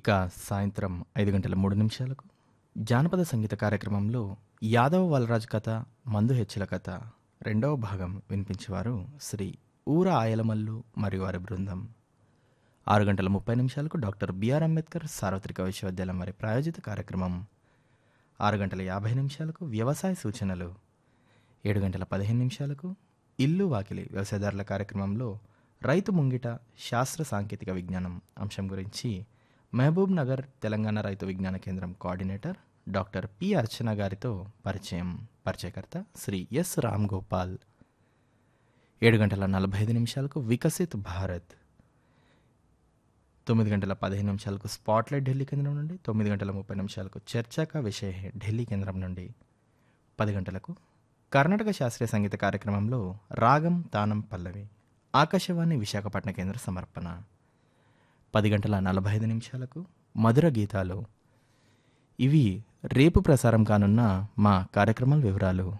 ఇక సాయంత్రం ఐదు గంటల మూడు నిమిషాలకు జానపద సంగీత కార్యక్రమంలో యాదవ వలరాజు కథ మందు హెచ్చుల కథ రెండవ భాగం వినిపించేవారు శ్రీ ఊర ఆయలమల్లు మరియు వారి బృందం ఆరు గంటల ముప్పై నిమిషాలకు డాక్టర్ బిఆర్ అంబేద్కర్ సార్వత్రిక విశ్వవిద్యాలయం వారి ప్రాయోజిత కార్యక్రమం ఆరు గంటల యాభై నిమిషాలకు వ్యవసాయ సూచనలు ఏడు గంటల పదిహేను నిమిషాలకు ఇల్లు వాకిలి వ్యవసాయదారుల కార్యక్రమంలో రైతు ముంగిట శాస్త్ర సాంకేతిక విజ్ఞానం అంశం గురించి మహబూబ్ నగర్ తెలంగాణ రైతు విజ్ఞాన కేంద్రం కోఆర్డినేటర్ డాక్టర్ పి అర్చన గారితో పరిచయం పరిచయకర్త శ్రీ ఎస్ రామ్ గోపాల్ ఏడు గంటల నలభై ఐదు నిమిషాలకు వికసిత్ భారత్ తొమ్మిది గంటల పదిహేను నిమిషాలకు స్పాట్లైట్ ఢిల్లీ కేంద్రం నుండి తొమ్మిది గంటల ముప్పై నిమిషాలకు చర్చక విషయ ఢిల్లీ కేంద్రం నుండి పది గంటలకు కర్ణాటక శాస్త్రీయ సంగీత కార్యక్రమంలో రాగం తానం పల్లవి ఆకాశవాణి విశాఖపట్నం కేంద్ర సమర్పణ పది గంటల నలభై ఐదు నిమిషాలకు మధుర గీతాలు ఇవి రేపు ప్రసారం కానున్న మా కార్యక్రమాల వివరాలు